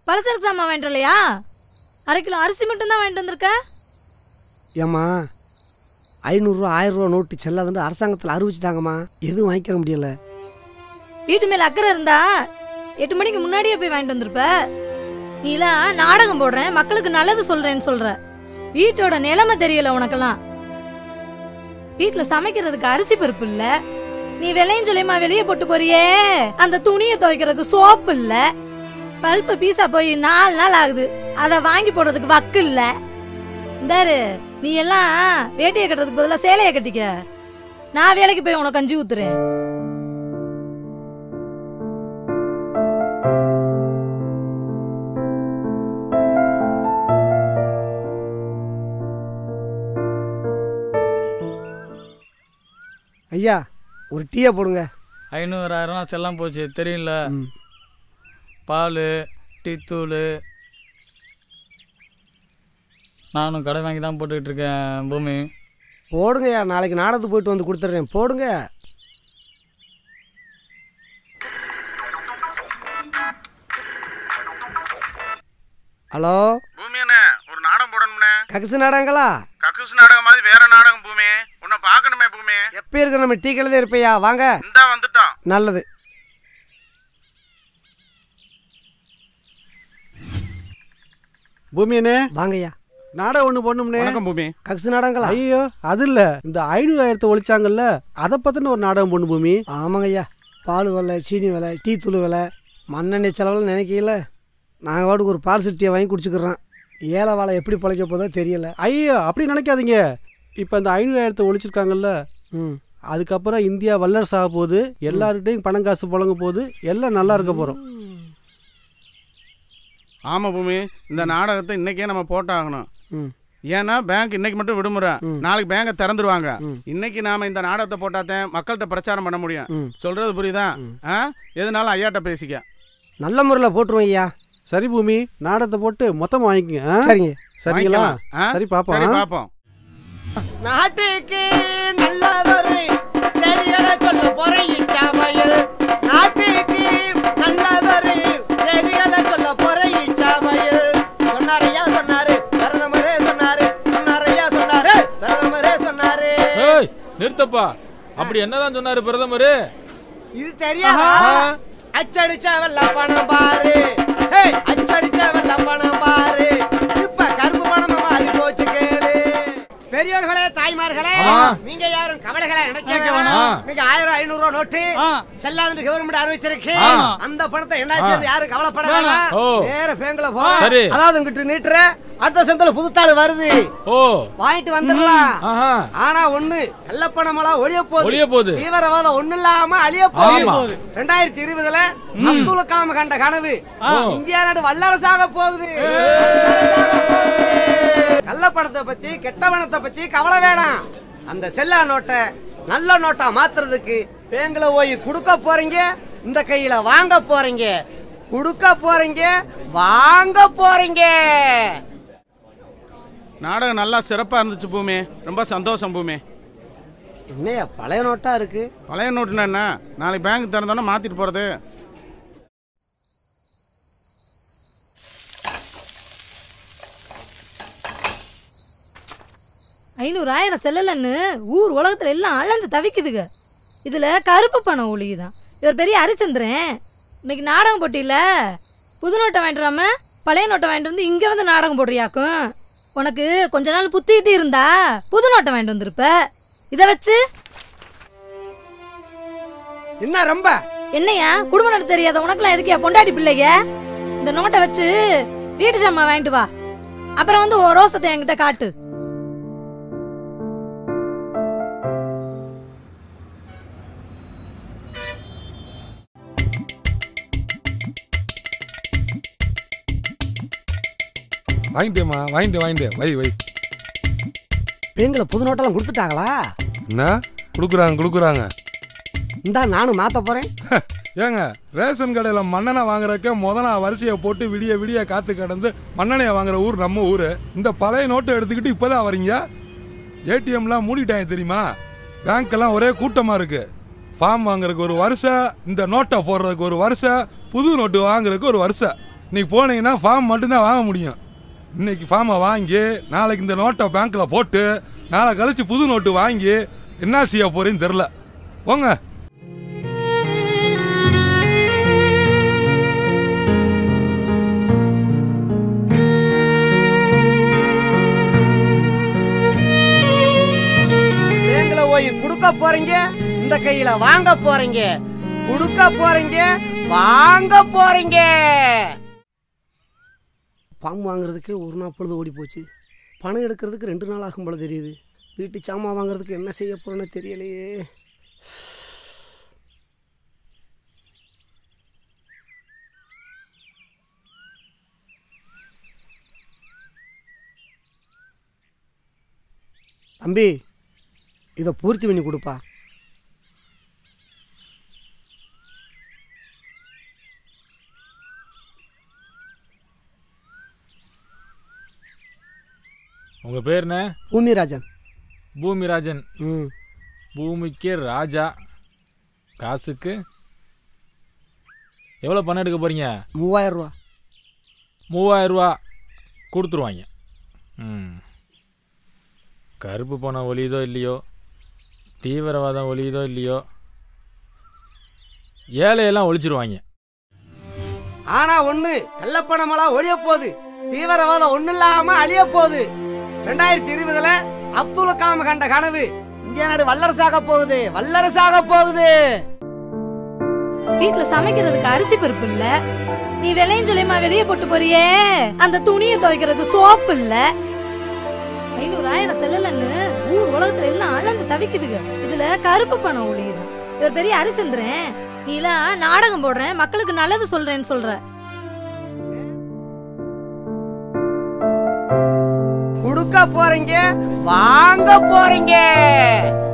பலசரக்கு சாமான் வாங்கிட்டு வரலையா அரை கிலோ அரிசி மட்டும் தான் வாங்கிட்டு வந்திருக்க ஏம்மா ஐநூறுரூவா ஆயிரரூவா நோட்டு செல்லாதுன்னு அரசாங்கத்தில் அறிவிச்சிட்டாங்கம்மா எதுவும் வாங்கிக்கிற முடியல வீட்டு மேல அக்கறை இருந்தா எட்டு மணிக்கு முன்னாடியே போய் வாங்கிட்டு வந்திருப்ப நீலாம் நாடகம் போடுறேன் மக்களுக்கு நல்லது சொல்றேன்னு சொல்ற வீட்டோட நிலைமை தெரியல உனக்கெல்லாம் வீட்டுல சமைக்கிறதுக்கு அரிசி பருப்பு இல்ல நீ விலையும் சொல்லியமா வெளியே போட்டு போறியே அந்த துணியை துவைக்கிறதுக்கு சோப்பு இல்ல பல்பு பீஸா போய் நாலு நாள் ஆகுது அத வாங்கி போடுறதுக்கு வக்கு இல்ல இந்தாரு நீ எல்லாம் வேட்டியை கட்டுறதுக்கு பதிலா சேலையை கட்டிக்க நான் வேலைக்கு போய் உனக்கு கஞ்சி ஊத்துறேன் ஐயா ஒரு டீயை போடுங்க ஐநூறாயிரம் செல்லாம் போச்சு தெரியல ம். பால் டீத்தூள் நானும் கடை வாங்கி தான் போட்டுக்கிட்டு இருக்கேன் பூமி போடுங்கய்யா நாளைக்கு நாடகத்துக்கு போயிட்டு வந்து கொடுத்துட்றேன் போடுங்க ஹலோ பூமி அண்ணே ஒரு நாடகம் போடணும்னே ககசு நாடகங்களா கக்கூஸ் நாடகம் மாதிரி வேற நாடகம் பூமி உன்னை பார்க்கணுமே பூமி எப்போ இருக்க நம்ம டீ கடையில் இருப்பையா வாங்க இந்தா வந்துட்டோம் நல்லது பூமியனே வாங்கய்யா நாடகம் ஒன்று போடணும்னே வணக்கம் பூமி ககசு நாடகங்களா ஐயோ அது இல்ல இந்த ஐநூறாயிரத்தை ஒழிச்சாங்கல்ல அதை பத்தின ஒரு நாடகம் போடணும் பூமி ஆமாங்க ஐயா பால் விலை சீனி விலை டீ தூள் விலை மண்ணெண்ணெய் செலவில் நினைக்கல நாங்கள் வாட்டுக்கு ஒரு பார்சல் டீயை வாங்கி குடிச்சுக்கிறோம் ஏழை வாழை எப்படி பிழைக்க போதோ தெரியல ஐயோ அப்படி நினைக்காதீங்க இப்போ இந்த ஐநூறாயிரத்தை ஒழிச்சிருக்காங்கல்ல ம் அதுக்கப்புறம் இந்தியா வல்லரசு ஆக போகுது எல்லார்கிட்டையும் பணம் காசு புழங்க போகுது எல்லாம் நல்லா இருக்க போகிறோம் ஆமா பூமி இந்த நாடகத்தை இன்னைக்கே நம்ம போட்டாகணும் ம் ஏன்னா பேங்க் இன்னைக்கு மட்டும் விடுமுறை ம். நாளைக்கு பேங்கை திறந்துருவாங்க ம். இன்னைக்கு நாம இந்த நாடகத்தை போட்டாதான் மக்கள்கிட்ட பிரச்சாரம் பண்ண முடியும் ம் சொல்றது புரியுதா ம். ஆ எதுனாலும் ஐயாட்ட பேசிக்க நல்ல முறையில் போட்டுருவோம் ஐயா சரி பூமி நாடகத்தை போட்டு மொத்தமாக வாங்கிக்கங்க ஆ? சரிங்க சரிங்களா வாங்கிக்கலாம். ஆ? சரி பாப்போம் சரி ஆ? பாப்போம் நாட்டுக்கு நல்லதொரு செய்திகளை சொல்ல போற இச்சாமையில் நாட்டுக்கு நல்லதொரு செய்திகளை சொல்ல போற இச்சாமையில் சொன்னாரையா சொன்னாரு பிரதமரே சொன்னாரு சொன்னாரையா சொன்னாரு பிரதமரே சொன்னாரு ஏய் நிறுத்தப்பா அப்படி என்னதான் சொன்னாரு பிரதமர் இது தெரியாதா அச்சடிச்ச வெள்ள பணம் பாரு ஹேய், அச்சடிச்ச வெள்ள பணம் பாரு இப்ப கருப்பு பணம் மாறி போச்சு கேளு பெரியோர்களே தாய்மார்களே ஆமா. நீங்க யாரும் கவலைகளை நினைக்க நினைக்க வேணாம் வேணாம். நீங்க ஆயிரம் ஐநூறு ரூபா நோட்டு ஆ. செல்லாதுன்னு கவர்மெண்ட் அறிவிச்சிருக்கு ஆ. அந்த பணத்தை என்ன செய்யறது யாரும் கவலைப்பட வேணாம் ஓ. நேர பேங்க்ல சரி. போ அதாவது இங்கிட்டு நீட்டுற அடுத்த செந்தில புதுத்தாள் வருது ஓ வாங்கிட்டு வந்துடலாம் ஆஹா ஆனா ஒண்ணு கள்ளப்பணமெல்லாம் ஒழிய போகுது ஒழிய போகுது. தீவிரவாதம் ஒண்ணு இல்லாம அழிய ஆமா. போகுது ரெண்டாயிரத்தி இருபதுல அப்துல் கலாம் கண்ட கனவு இந்தியா நாடு வல்லரசாக போகுது வல்லரசாக போகுது. கள்ளப்பணத்தை பத்தி கெட்ட பணத்தை பத்தி கவலை வேணாம் அந்த செல்லா நோட்டை நல்ல நோட்டா மாத்துறதுக்கு பேங்க்ல போய் கொடுக்க போறீங்க இந்த கையில வாங்க போறீங்க கொடுக்க போறீங்க வாங்க போறீங்க நாடகம் நல்லா சிறப்பா இருந்துச்சு பூமி ரொம்ப சந்தோஷம் பூமி என்னையா பழைய நோட்டா இருக்கு பழைய நோட்டுனா என்ன நாளைக்கு பேங்க் திறந்தோன்னா மாத்திட்டு போறது ஐநூறாயிரம் செல்லலன்னு ஊர் உலகத்துல எல்லாம் அலைஞ்சு தவிக்குதுங்க இதுல கருப்பு பணம் ஒளியுதான் இவர் பெரிய ஹரிச்சந்திரன் இன்னைக்கு நாடகம் போட்டியில புது நோட்டை வாங்கிட்டு வராம பழைய நோட்டை வாங்கிட்டு வந்து இங்க வந்து நாடகம் போடுறியாக்கும் உனக்கு கொஞ்ச நாள் புத்தி கித்தி இருந்தா புது நோட்டை வாங்கிட்டு வந்திருப்ப இதை வச்சு என்ன ரொம்ப என்னையா குடும்ப நடத்த தெரியாத உனக்குலாம் எதுக்கியா பொண்டாட்டி பிள்ளைங்க இந்த நோட்டை வச்சு வீட்டு ஜாமான் வாங்கிட்டு வா அப்புறம் வந்து ஒரு ரோசத்தை என்கிட்ட காட்டு வாங்கிட்டேம்மா வாங்கிட்டு வாங்கிட்டு வை வை பேங்கில் புது நோட்டெல்லாம் கொடுத்துட்டாங்களா என்ன கொடுக்குறாங்க கொடுக்குறாங்க இந்தா நானும் மாற்ற போகிறேன் ஏங்க ரேஷன் கடையில் மண்ணெண்ணை வாங்குறதுக்கே முத நான் வரிசையை போட்டு விடிய விடிய காத்து கிடந்து மண்ணெண்ணையை வாங்குற ஊர் நம்ம ஊர் இந்த பழைய நோட்டை எடுத்துக்கிட்டு இப்போதான் வரீங்க ஏடிஎம்லாம் மூடிட்டாங்க தெரியுமா பேங்க்கெல்லாம் ஒரே கூட்டமாக இருக்கு ஃபார்ம் வாங்குறதுக்கு ஒரு வருஷம் இந்த நோட்டை போடுறதுக்கு ஒரு வருஷம் புது நோட்டு வாங்குறதுக்கு ஒரு வருஷம் இன்னைக்கு போனீங்கன்னா ஃபார்ம் மட்டும்தான் வாங்க முடியும் இன்னைக்கு ஃபார்மை வாங்கி நாளைக்கு இந்த நோட்டை பேங்க்கில் போட்டு நாளை கழிச்சு புது நோட்டு வாங்கி என்ன செய்ய போறேன்னு தெரில போங்க பேங்க்ல போய் கொடுக்க போறீங்க இந்த கையில வாங்க போறீங்க கொடுக்க போறீங்க வாங்க போறீங்க பாம்பு வாங்குறதுக்கே ஒரு நாள் பொழுது ஓடி போச்சு பணம் எடுக்கிறதுக்கு ரெண்டு நாள் ஆகும் போல தெரியுது வீட்டு சாமான் வாங்குறதுக்கு என்ன செய்ய போறேன்னு தெரியலையே தம்பி இதை பூர்த்தி பண்ணி கொடுப்பா உங்க பேர் என்ன பூமிராஜன் பூமிராஜன் ம் பூமிக்கு ராஜா காசுக்கு எவ்வளோ பணம் எடுக்க போறீங்க மூவாயிரம் ரூபா மூவாயிரம் ரூபா கொடுத்துருவாங்க ம் கருப்பு பணம் ஒழியுதோ இல்லையோ தீவிரவாதம் ஒழியுதோ இல்லையோ ஏழையெல்லாம் ஒழிச்சிருவாங்க ஆனா ஒண்ணு கள்ளப்பணமெல்லாம் ஒழிய போகுது தீவிரவாதம் ஒண்ணு இல்லாம அழிய போகுது ரெண்டாயிரத்தி இருபதுல அப்துல் கலாம் கண்ட கனவு இந்திய நாடு வல்லரசாக போகுது வல்லரசாக போகுது வீட்ல சமைக்கிறதுக்கு அரிசி பருப்பு இல்ல நீ விலையும் சொல்லியமா வெளியே போட்டு போறியே அந்த துணியை துவைக்கிறது சோப்பு இல்ல ஐநூறு ஆயிரம் செல்லலன்னு ஊர் உலகத்துல எல்லாம் அலைஞ்சு தவிக்குதுங்க இதுல கருப்பு பணம் ஒளியுதான் இவர் பெரிய ஹரிச்சந்திரன் நீலாம் நாடகம் போடுறேன் மக்களுக்கு நல்லது சொல்றேன்னு சொல்ற கொடுக்க போறீங்க வாங்க போறீங்க